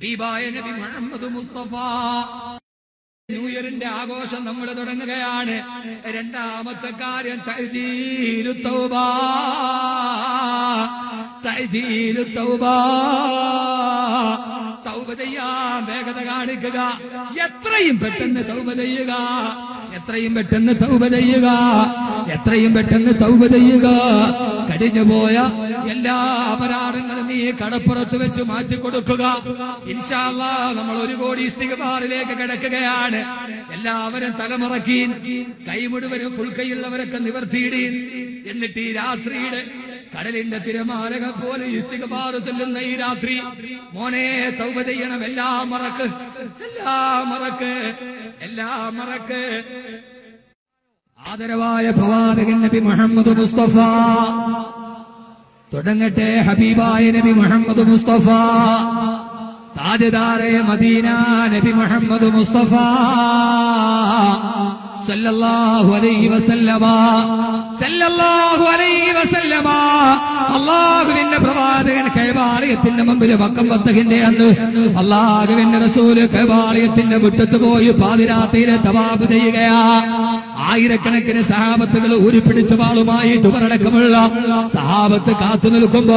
ഹബീബായ നബി മുഹമ്മദ് മുസ്തഫ ന്യൂ ഇയറിന്റെ ആഘോഷം നമ്മൾ തുടങ്ങുകയാണ് രണ്ടാമത്തെ കാര്യം തഹജീലു തൗബ തഹജീലു തൗബ തൗബ ചെയ്യാൻ വേഗത കാണിക്കുക എത്രയും പെട്ടെന്ന് തൗബ ചെയ്യുക എത്രയും പെട്ടെന്ന് തൗബ ചെയ്യുക എത്രയും പെട്ടെന്ന് തൗബ ചെയ്യുക കഴിഞ്ഞുപോയ എല്ലാ അപരാധങ്ങളും ഈ കടപ്പുറത്ത് വെച്ച് മാറ്റി കൊടുക്കുക ഇൻഷാല്ല നമ്മൾ ഒരു കോടി ഇസ്തികബാറിലേക്ക് കിടക്കുകയാണ് എല്ലാവരും തലമുറക്കി കൈ മുഴുവനും ഫുൾ കൈയുള്ളവരൊക്കെ നിവർത്തിയിടീൻ എന്നിട്ട് ഈ രാത്രിയുടെ കടലിന്റെ തിരമാലകൾ പോലെ ഇസ്തികബാറ് ചൊല്ലുന്ന ഈ രാത്രി മോനെ തൗബ ചെയ്യണം എല്ലാം മറക്ക് എല്ലാം മറക്ക് എല്ലാം മറക്ക് ആദരവായ പ്രവാചകൻ നബി മുഹമ്മദ് മുസ്തഫ തുടങ്ങട്ടെ ഹബീബായ നബി മുഹമ്മദ് മുസ്തഫ താജദാറെ മദീന നബി മുഹമ്മദ് മുസ്തഫ സല്ലല്ലാഹു അലൈഹി വസല്ലമ സല്ലല്ലാഹു അലൈഹി വസല്ലമ അള്ളാഹുവിന്റെ പ്രവാചകൻ കൈവാലയത്തിന്റെ മുമ്പിൽ വക്കം വത്തകിന്റെ അന്ന് അള്ളാഹുവിന്റെ റസൂല് കൈവാലയത്തിന്റെ മുറ്റത്ത് പോയി പാതിരാത്രിയിലെ തവാബ് ചെയ്യുകയാ ആയിരക്കണക്കിന് സഹാബത്തുകൾ ഉരുപ്പിടിച്ച വാളുമായിട്ട് ഉറടക്കമുള്ള സഹാബത്ത് കാത്തു നിൽക്കുമ്പോ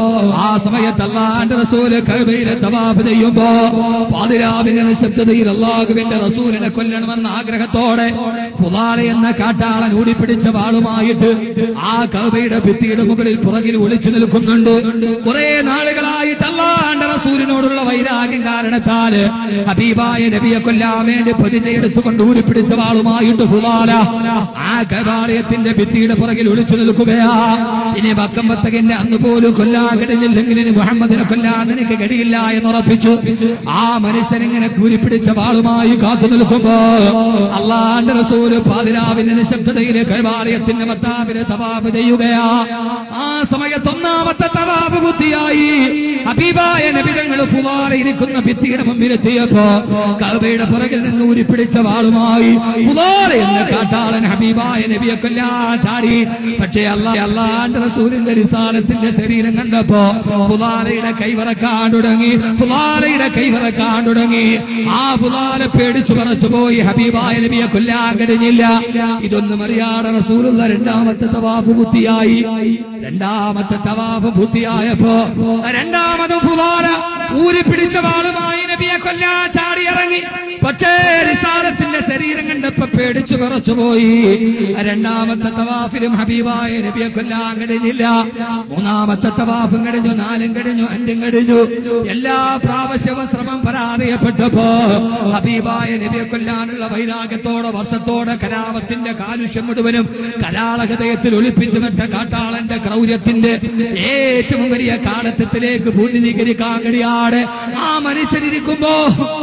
ആ സമയത്ത് അള്ളാന്റെ റസൂല് കൈബയിലെ തവാബ് ചെയ്യുമ്പോ പാതിരാവിന്റെ നിശബ്ദതയിൽ അള്ളാഹുവിന്റെ റസൂലിനെ കൊല്ലണമെന്ന ആഗ്രഹത്തോടെ ഫുലാല എന്ന കാട്ടാളൻ ഊടിപ്പിടിച്ച വാളുമായിട്ട് ആ കൗബയുടെ ഭിത്തിയുടെ മുകളിൽ പുറകിൽ ഒളിച്ചു നിൽക്കുന്നുണ്ട് കുറെ നാളുകളായിട്ട് അള്ളാന്റെ റസൂലിനോടുള്ള വൈരാഗ്യം കാരണത്താല് ഹബീബായ നബിയെ കൊല്ലാൻ വേണ്ടി പ്രതിജ്ഞ എടുത്തുകൊണ്ട് ഊരിപ്പിടിച്ച വാളുമായിട്ട് ഫുലാല ആ കൈവാലയത്തിന്റെ ഭിത്തിയുടെ പുറകിൽ ഒളിച്ചു നിൽക്കുകയാ ഇനി വക്കം വത്തകന്റെ അന്ന് പോലും കൊല്ലാൻ കഴിഞ്ഞില്ലെങ്കിൽ ഇനി മുഹമ്മദിനെ കൊല്ലാൻ നിനക്ക് കഴിയില്ല എന്ന് ഉറപ്പിച്ചു ആ മനുഷ്യൻ ഇങ്ങനെ കൂരിപ്പിടിച്ച വാളുമായി കാത്തു നിൽക്കുമ്പോ അള്ളാന്റെ റസൂല് പാതിരാവിന്റെ നിശബ്ദതയിലെ കൈവാലയത്തിന്റെ മത്താവിനെ തവാബ് ചെയ്യുകയാ ആ സമയത്ത് ഒന്നാമത്തെ തവാബ് ബുദ്ധിയായി ഹബീബായ നബിതങ്ങൾ ഫുലാറ ഇരിക്കുന്ന ഭിത്തിയുടെ മുമ്പിലെത്തിയപ്പോ കഅബയുടെ പുറകിൽ നിന്ന് ഊരിപ്പിടിച്ച വാളുമായി ഫുലാറ എന്ന കാട്ടാളൻ ഹബീബായ നബിയെ കൊല്ലാൻ ചാടി പക്ഷേ അല്ലാ അള്ളാന്റെ റസൂലിന്റെ റിസാലത്തിന്റെ ശരീരം കണ്ടപ്പോ ഫുലാലയുടെ കൈവറക്കാൻ തുടങ്ങി ഫുലാലയുടെ കൈവറക്കാൻ തുടങ്ങി ആ ഫുലാല പേടിച്ചു പറച്ചു പോയി ഹബീബായ നബിയെ കൊല്ലാൻ കഴിഞ്ഞില്ല ഇതൊന്നും അറിയാതെ റസൂലുള്ള രണ്ടാമത്തെ തവാഫ് ബുദ്ധിയായി രണ്ടാമത്തെ തവാഫ് ബുദ്ധിയായപ്പോ രണ്ടാമത് ഫുലാല ഊരി പിടിച്ച വാളുമായി നബിയെ കൊല്ലാൻ ചാടിയിറങ്ങി പക്ഷേ റിസാലത്തിന്റെ ശരീരം കണ്ടപ്പോ പേടിച്ചു വിറച്ചു പോയി രണ്ടാമത്തെ തവാഫിലും ഹബീബായ നബിയെ കൊല്ലാൻ കഴിഞ്ഞില്ല മൂന്നാമത്തെ തവാഫും കഴിഞ്ഞു നാലും കഴിഞ്ഞു അഞ്ചും കഴിഞ്ഞു എല്ലാ പ്രാവശ്യവും ശ്രമം പരാജയപ്പെട്ടപ്പോ ഹബീബായ നബിയെ കൊല്ലാനുള്ള വൈരാഗ്യത്തോടെ വർഷത്തോടെ കലാപത്തിന്റെ കാലുഷ്യം മുഴുവനും കലാളഹൃദയത്തിൽ ഒളിപ്പിച്ചു വിട്ട കാട്ടാളന്റെ ക്രൗര്യത്തിന്റെ ഏറ്റവും വലിയ കാലത്തത്തിലേക്ക് പൂർണ്ണീകരിക്കാൻ കഴിയാതെ ആ മനുഷ്യരിക്കുമ്പോ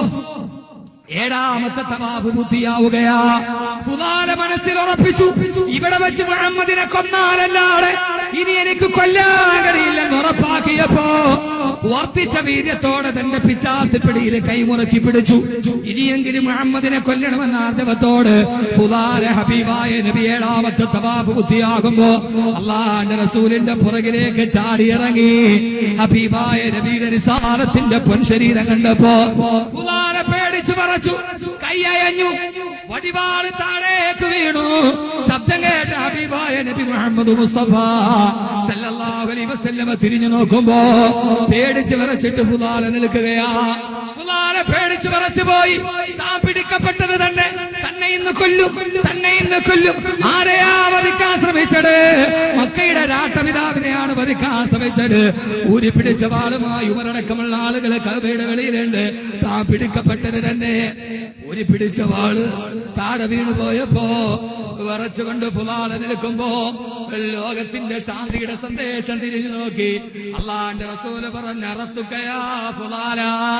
ഏഴാമത്തെ തവാഫ് ബുദ്ധിയാവുകയാ പുതാല മനസ്സിൽ ഉറപ്പിച്ചു ഇവിടെ വെച്ച് മുഹമ്മദിനെ കൊന്നാലല്ലാതെ ഇനി എനിക്ക് കൊല്ലാൻ കഴിയില്ലെന്ന് ഉറപ്പാക്കിയപ്പോ വർദ്ധിച്ച വീര്യത്തോടെ തന്റെ പിച്ചാത്തിപ്പിടിയിൽ കൈമുറക്കി പിടിച്ചു ഇനിയെങ്കിലും മുഹമ്മദിനെ കൊല്ലണമെന്ന ആർജവത്തോട് പുതാല ഹബീബായ നബി ഏഴാമത്തെ തവാഫ് ബുദ്ധിയാകുമ്പോ അള്ളാന്റെ റസൂലിന്റെ പുറകിലേക്ക് ചാടിയിറങ്ങി ഹബീബായ നബിയുടെ നിസാരത്തിന്റെ പൊൻശരീരം കണ്ടപ്പോ പുതാല പേടിച്ചു പറച്ചു കൈയയഞ്ഞു വടിവാള് താഴേക്ക് വീണു ശബ്ദം കേട്ട ഹബീബായ നബി മുഹമ്മദ് മുസ്തഫ സല്ലല്ലാഹു അലൈഹി വസല്ലമ തിരിഞ്ഞു നോക്കുമ്പോ പേടിച്ച് വിറച്ചിട്ട് ഫുലാല നിൽക്കുകയാ ഫുലാല പേടിച്ച് വിറച്ചു പോയി താൻ പിടിക്കപ്പെട്ടത് തന്നെ തന്നെ ഇന്ന് കൊല്ലും തന്നെ ഇന്ന് കൊല്ലും ആരെയാ വധിക്കാൻ ശ്രമിച്ചത് മക്കയുടെ രാട്ടപിതാവിനെയാണ് വധിക്കാൻ ശ്രമിച്ചത് ഊരി പിടിച്ച വാളുമായി ഉമരടക്കമുള്ള ആളുകളെ കൽബയുടെ വെളിയിലുണ്ട് താൻ പിടിക്കപ്പെട്ടത് തന്നെ ഊരി പിടിച്ച വാള് താഴെ വീണു പോയപ്പോ വിറച്ചുകൊണ്ട് ഫുലാല നിൽക്കുമ്പോ ലോകത്തിന്റെ ശാന്തിയുടെ സന്ദേശം തിരിഞ്ഞു നോക്കി അള്ളാന്റെ റസൂല് പറഞ്ഞ അറത്തുക്കയാ ഫുലാല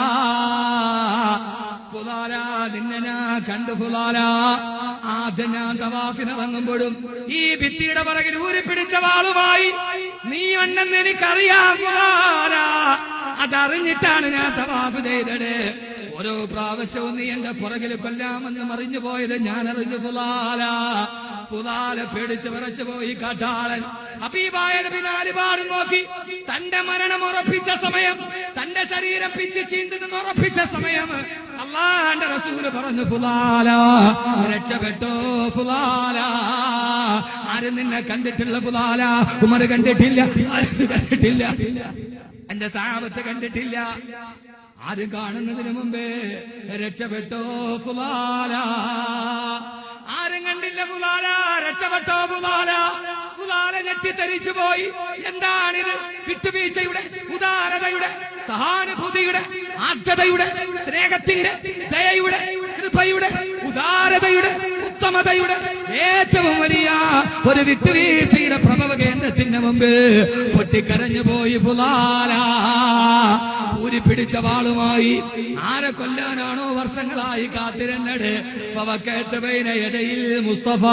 ഫുലാല നിന്നെ ഞാൻ കണ്ടു ഫുലാല ആദ്യം ഞാൻ തവാഫിനിറങ്ങുമ്പോഴും ഈ ഭിത്തിയുടെ പുറകിൽ ഊരി പിടിച്ച വാളുമായി നീ ഉണ്ടെന്ന് എനിക്കറിയാം ഫുലാല അതറിഞ്ഞിട്ടാണ് ഞാൻ തവാഫ് ചെയ്തത് ഓരോ പ്രാവശ്യവും നീ എന്റെ പുറകിൽ കൊല്ലാമെന്ന് മറിഞ്ഞു പോയത് ഞാൻ അറിഞ്ഞു ഫുലാല ഫുലാല പേടിച്ച് വിറച്ചു പോയി കാട്ടാളൻ ഹബീബായ നബി നാലുപാട് നോക്കി തന്റെ മരണം ഉറപ്പിച്ച സമയം തന്റെ ശരീരം പിച്ച് ചീന്തുന്ന ഉറപ്പിച്ച സമയം അള്ളാന്റെ റസൂല് പറഞ്ഞു ഫുലാല രക്ഷപ്പെട്ടോ ഫുലാല ആരും നിന്നെ കണ്ടിട്ടുള്ള ഫുലാല ഉമർ കണ്ടിട്ടില്ല ആരും കണ്ടിട്ടില്ല എന്റെ സാപത്ത് കണ്ടിട്ടില്ല ആരും കാണുന്നതിന് മുമ്പേ രക്ഷപ്പെട്ടോ ഫുലാല ആരും കണ്ടില്ല ഫുലാല രക്ഷപ്പെട്ടോ ഫുലാല ഫുലാല ഞെട്ടിത്തെറിച്ചു പോയി എന്താണിത് വിട്ടുവീഴ്ചയുടെ ഉദാരതയുടെ സഹാനുഭൂതിയുടെ ആർദ്രതയുടെ സ്നേഹത്തിന്റെ ദയയുടെ കൃപയുടെ ഉദാരതയുടെ ഉത്തമതയുടെ ഏറ്റവും വലിയ ഒരു വിട്ടുവീഴ്ചയുടെ പ്രഭവ കേന്ദ്രത്തിന്റെ മുമ്പിൽ പൊട്ടിക്കരഞ്ഞു പോയി ഫുലാല ഊരി പിടിച്ച വാളുമായി ആരെ കൊല്ലാനാണോ വർഷങ്ങളായി കാത്തിരന്നട് പവക്കത്ത് പൈനയതയിൽ മുസ്തഫ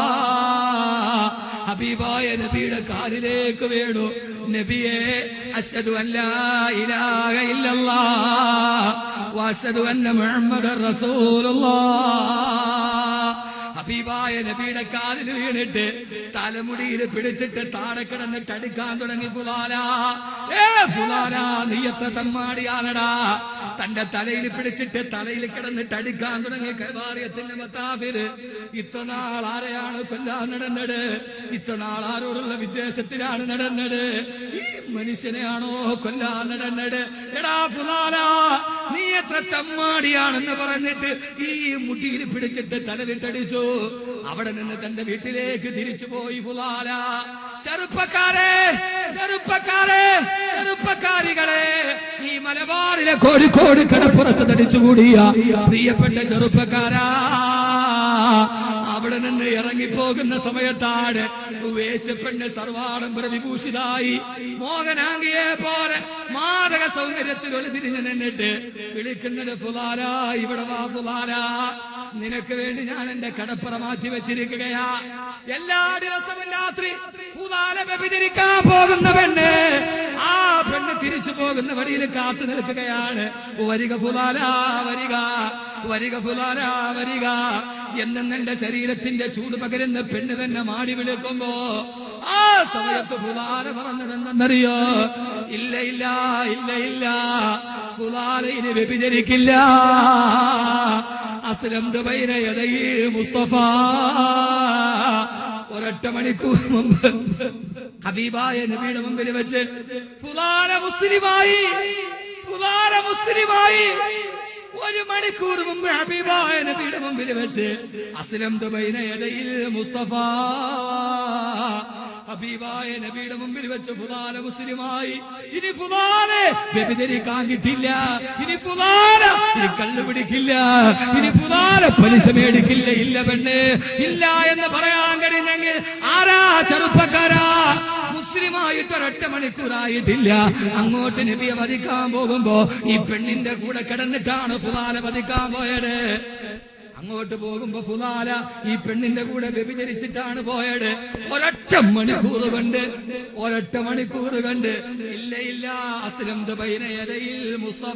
ഹബീബായ നബിയുടെ കാലിലേക്ക് വീണു നബിയെ അസ്ഹദു അല്ലാ ഇലാഹ ഇല്ലല്ലാഹ് വഅസ്ഹദു അന്ന മുഹമ്മദർ റസൂലുള്ളാഹ് ഹബീബായ നബിയുടെ കാലിൽ വീണിട്ട് തലമുടിയിൽ പിടിച്ചിട്ട് താഴെ കിടന്നിട്ട് അടുക്കാൻ തുടങ്ങി ഫുലാല ഏ ഫുലാല നീ എത്ര തമ്മാടിയാണടാ തന്റെ തലയിൽ പിടിച്ചിട്ട് തലയിൽ കിടന്നിട്ട് അടുക്കാൻ തുടങ്ങി കൈവാറിയത്തിന്റെ മത്താഫില് ഇത്ര നാൾ ആരെയാണ് കൊല്ലാൻ നടന്നത് ഇത്ര നാൾ ആരോടുള്ള വിദ്വേഷത്തിലാണ് നടന്നത് ഈ മനുഷ്യനെയാണോ കൊല്ലാൻ നടന്നത് എടാ ഫുലാല നീ എത്ര തമ്മാടിയാണെന്ന് പറഞ്ഞിട്ട് ഈ മുടിയിൽ പിടിച്ചിട്ട് തലവിട്ടടിച്ചു അവിടെ നിന്ന് തന്റെ വീട്ടിലേക്ക് തിരിച്ചു പോയി ഫുലാല ചെറുപ്പക്കാരെ ചെറുപ്പക്കാരെ ചെറുപ്പക്കാരികളെ ഈ മലബാറിലെ കോഴിക്കോട് കടപ്പുറത്ത് തടിച്ചുകൂടിയ പ്രിയപ്പെട്ട ചെറുപ്പക്കാരാ അവിടെ നിന്ന് ഇറങ്ങിപ്പോകുന്ന സമയത്താണ് വേശപ്പെണ്ണ് സർവാഡംബര വിഭൂഷിതായി മോഹനാംഗിയെ പോലെ മാതക സൗന്ദര്യത്തിൽ ഒരു തിരിഞ്ഞു നിന്നിട്ട് വിളിക്കുന്നത് ഫുലാല ഇവിടെ വാ ഫുലാല നിനക്ക് വേണ്ടി ഞാൻ എന്റെ കടപ്പുറ മാറ്റി വെച്ചിരിക്കുകയാ എല്ലാ ദിവസവും രാത്രി ഫുലാല വ്യഭിചരിക്കാൻ പോകുന്ന പെണ്ണ് ആ പെണ്ണ് തിരിച്ചു പോകുന്ന വഴിയിൽ കാത്തു നിൽക്കുകയാണ് വരിക ഫുലാല വരിക വരിക ഫുലാല വരിക എന്നെന്ന് എന്റെ ശരീരത്തിന്റെ ചൂട് പകരുന്ന പെണ്ണ് തന്നെ മാടി വിളിക്കുമ്പോ ആ സമയത്ത് ഫുലാല പറഞ്ഞതെന്നറിയോ ഇല്ല ഇല്ല ഇല്ല ഇല്ല ഫുലാല ഇനി വ്യഭിചരിക്കില്ല അസ്ലം മുസ്തഫ ഒരൊറ്റ മണിക്കൂർ മുമ്പ് ഹബീബായ നബിയുടെ മുമ്പിൽ വെച്ച് ഫുലാല മുസ്ലിമായി ഫുലാല മുസ്ലിമായി ഒരു മണിക്കൂർ മുമ്പ് ഹബീബായ നബിയുടെ മുമ്പിൽ വെച്ച് അസ്ലം മുസ്തഫ ഹബീബായ നബിയുടെ മുമ്പിൽ വെച്ച് ഫുലാല മുസ്ലിമായി ഇനി ഫുലാലെ വ്യഭിചരിക്കാൻ കിട്ടില്ല ഇനി ഫുലാല ഇനി കള്ളു പിടിക്കില്ല ഇനി ഫുലാല പലിശ മേടിക്കില്ല ഇല്ല പെണ്ണ് ഇല്ല എന്ന് പറയാൻ കഴിഞ്ഞെങ്കിൽ ആരാ ചെറുപ്പക്കാരാ മുസ്ലിമായിട്ട് ഒരൊറ്റ മണിക്കൂറായിട്ടില്ല അങ്ങോട്ട് നബിയെ വധിക്കാൻ പോകുമ്പോ ഈ പെണ്ണിന്റെ കൂടെ കിടന്നിട്ടാണ് ഫുലാല വധിക്കാൻ പോയത് അങ്ങോട്ട് പോകുമ്പോ ഫുലാല ഈ പെണ്ണിന്റെ കൂടെ വ്യഭിചരിച്ചിട്ടാണ് പോയത് ഒരൊറ്റ മണിക്കൂർ കണ്ട് ഒരൊറ്റ മണിക്കൂർ കണ്ട് ഇല്ല ഇല്ല അസ്ലം ബൈനയതയിൽ മുസ്തഫ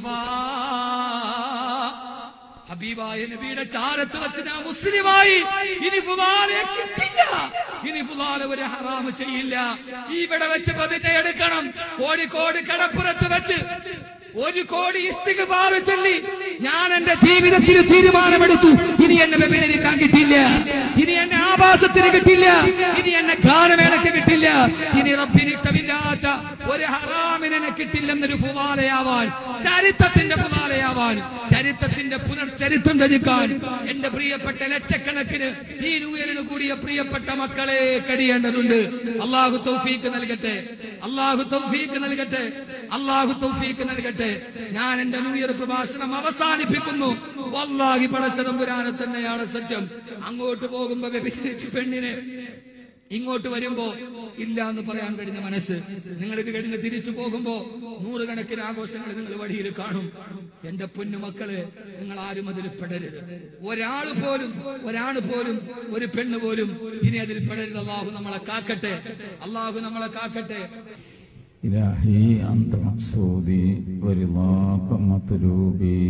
ഹബീബായ നബിയുടെ ചാരത്ത് വെച്ച് ഞാൻ മുസ്ലിമായി ഇനി ഫുലാലെ കിട്ടില്ല ഇനി ഫുലാല ഒരു ഹറാമ് ചെയ്യില്ല ഇവിടെ വെച്ച് പ്രതിജ്ഞ എടുക്കണം കോഴിക്കോട് കടപ്പുറത്ത് വെച്ച് ഒരു കോടി ഇസ്തിഗ്ഫാർ ചൊല്ലി ഞാൻ എന്റെ ജീവിതത്തിൽ തീരുമാനമെടുത്തു ഇനി എന്നെ വ്യഭിചരിക്കാൻ കിട്ടില്ല ഇനി എന്നെ ആഭാസത്തിന് കിട്ടില്ല ഇനി എന്നെ ഗാനമേളക്ക് കിട്ടില്ല ഇനി റബ്ബിന് ഇഷ്ടമില്ലാത്ത ഒരു ഹറാമിനെ കിട്ടില്ലെന്നൊരു ഫുവാലയാവാൻ ചരിത്രത്തിന്റെ ഫുവാലയാവാൻ ചരിത്രത്തിന്റെ പുനർചരിത്രം രചിക്കാൻ എന്റെ പ്രിയപ്പെട്ട ലക്ഷക്കണക്കിന് ഈ ന്യൂയറിന് കൂടിയ പ്രിയപ്പെട്ട മക്കളെ കഴിയേണ്ടതുണ്ട് അള്ളാഹു തൗഫീക്ക് നൽകട്ടെ അള്ളാഹു തൗഫീക്ക് നൽകട്ടെ അള്ളാഹു തൗഫീക്ക് നൽകട്ടെ ഞാൻ എന്റെ ന്യൂ ഇയർ പ്രഭാഷണം അവസാനിപ്പിക്കുന്നു വല്ലാഹി പടച്ചതമ്പുരാനെ തന്നെയാണ് സത്യം അങ്ങോട്ട് പോകുമ്പോ വ്യഭിചരിച്ച പെണ്ണിനെ ഇങ്ങോട്ട് വരുമ്പോ ഇല്ല എന്ന് പറയാൻ കഴിഞ്ഞ മനസ്സ് നിങ്ങൾ ഇത് കഴിഞ്ഞ് തിരിച്ചു പോകുമ്പോ നൂറുകണക്കിന് ആഘോഷങ്ങൾ നിങ്ങൾ വഴിയിൽ കാണും എന്റെ പൊന്നുമക്കളെ നിങ്ങൾ ആരും അതിൽ പെടരുത് ഒരാൾ പോലും ഒരാൾ പോലും ഒരു പെണ്ണ് പോലും ഇനി അതിൽ പെടരുത് അള്ളാഹു നമ്മളെ കാക്കട്ടെ അള്ളാഹു നമ്മളെ കാക്കട്ടെ إلهي أنت مقصودي ورضاك مطلوبي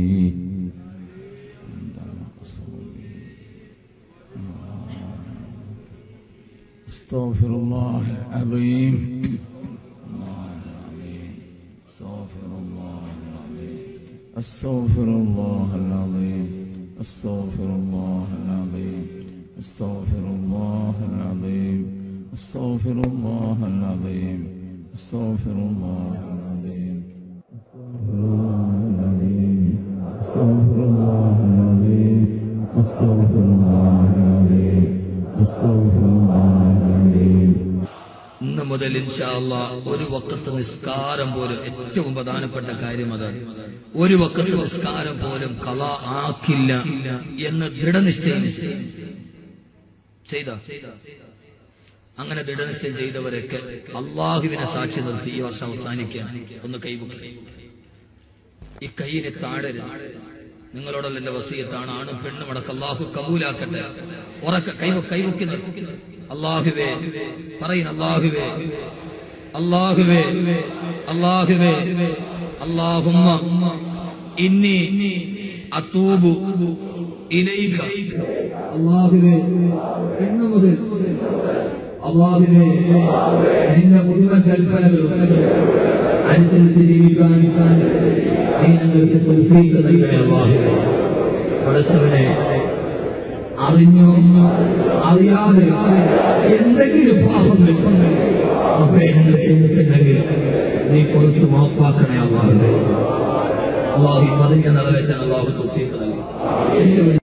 أنت مقصودي استغفر الله العظيم الله العظيم استغفر الله العظيم استغفر الله العظيم استغفر الله العظيم استغفر الله العظيم استغفر الله العظيم استغفر الله العظيم استغفر الله العظيم استغفر الله العظيم استغفر الله العظيم ഇന്ന് മുതൽ ഇൻഷാ അല്ലാ ഒരു വക്കത്ത് നിസ്കാരം പോലും ഏറ്റവും പ്രധാനപ്പെട്ട കാര്യം അതാണ് ഒരു വക്കത്ത് നിസ്കാരം പോലും കല ആക്കില്ല എന്ന് ദൃഢനിശ്ചയം ചെയ്ത അങ്ങനെ ദൃഢനിശ്ചയം ചെയ്തവരൊക്കെ അള്ളാഹുവിനെ സാക്ഷി നിർത്തി ഈ വർഷം അവസാനിക്കാൻ ഒന്ന് കൈവക്കി ഈ കൈയിന് താഴരുത് നിങ്ങളോടുള്ള എന്റെ വസീയത്താണ് ആണും പെണ്ണും അടക്കം അള്ളാഹു കബൂലാക്കട്ടെ ഉറക്ക കൈവ കൈവക്കി നിർത്തി അള്ളാഹുവേ പറയുന്ന അള്ളാഹുവേ അള്ളാഹുവേ അള്ളാഹുവേ അള്ളാഹുമ്മ ഇന്നി അത്തൂബു ഇലൈക അള്ളാഹുവേ ഇന്നു മുതൽ അള്ളാഹുവേ നിന്റെ മുഴുവൻ കൽപ്പനകളും അനുസരിച്ച് ജീവിക്കാൻ നീ ഞങ്ങൾക്ക് തൗഫീഖ് നൽകണേ അള്ളാഹുവേ പഠിച്ചവനെ അറിഞ്ഞോ അറിയാതെ എന്തെങ്കിലും പാപങ്ങൾ അപ്പേ ഞങ്ങൾ ചെയ്തിട്ടുണ്ടെങ്കിൽ നീ പുറത്ത് മാപ്പാക്കണേ അള്ളാഹുവേ അള്ളാഹു പതിഞ്ഞ നിറവേറ്റാൻ അള്ളാഹു തൗഫീഖ് നൽകി